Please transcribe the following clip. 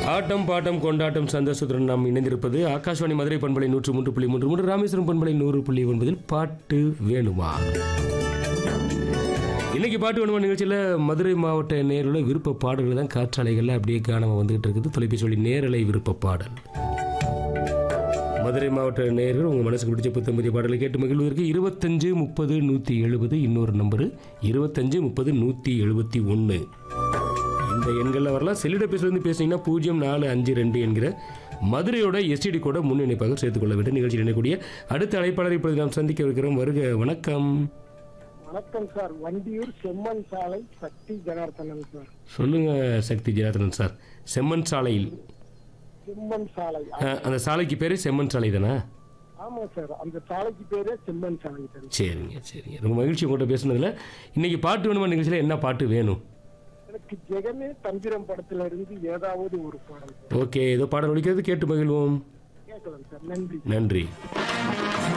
ஆட்டம் bottom கொண்டாட்டம் சந்தோஷத்துடன் நாம் இணைந்திருப்பது ஆகாஷ்வாணி மதுரை பண்பலை நூற்று மூன்று புள்ளி மூன்று மூன்று ராமேஸ்வரம் பண்பலை நூறு புள்ளி ஒன்பதில் பாட்டு வேணுமா இன்னைக்கு பாட்டு வேணுமா நிகழ்ச்சியில் மதுரை மாவட்ட நேரில் விருப்ப பாடல்கள் தான் காற்றாலைகளில் அப்படியே காணாமல் வந்துகிட்டு இருக்குது தொலைபேசி வழி நேரலை விருப்ப பாடல் மதுரை மாவட்ட நேயர்கள் உங்கள் மனசுக்கு பிடிச்ச புத்தம்பதிய பாடலை கேட்டு மகிழ்வதற்கு இருபத்தஞ்சு முப்பது நூற்றி எழுபது இன்னொரு நம்பரு இருபத்தஞ்சு முப்பது நூற்றி எழுபத்தி ஒன்று இந்த எண்களில் வரலாம் செல்லிடப்பேசிலேருந்து பேசுனீங்கன்னா பூஜ்ஜியம் நாலு அஞ்சு ரெண்டு என்கிற மதுரையோட எஸ்டிடி கூட முன் இணைப்பாக சேர்த்துக்கொள்ள வேண்டும் நிகழ்ச்சியில் இணைக்கூடிய அடுத்த அழைப்பாளரை இப்பொழுது நாம் சந்திக்க இருக்கிறோம் வருக வணக்கம் வணக்கம் சார் வண்டியூர் செம்மன் சாலை சக்தி ஜனார்த்தனன் சார் சொல்லுங்க சக்தி ஜனார்தனன் சார் செம்மன் சாலையில் செம்மன் சாலை அஹ், அந்த சாலைக்கு பேரே செம்மன் சாலை தானே ஆமா சார் அந்த சாலைக்கு பேரே செம்மன் சாலை சார் சரிங்க சரிங்க ரொம்ப மகிழ்ச்சி உங்கள்கிட்ட பேசுனதுல இன்னைக்கு பாட்டு வேணுமா நிகழ்ச்சியில் என்ன பாட்டு வேணும் எனக்கு ஜெகமே தந்திரம் படத்துல இருந்து ஏதாவது ஒரு பாடல் ஓகே ஏதோ பாடல் ஒழிக்கிறது கேட்டு மகிழ்வோம் கேட்கலாம் சார் நன்றி நன்றி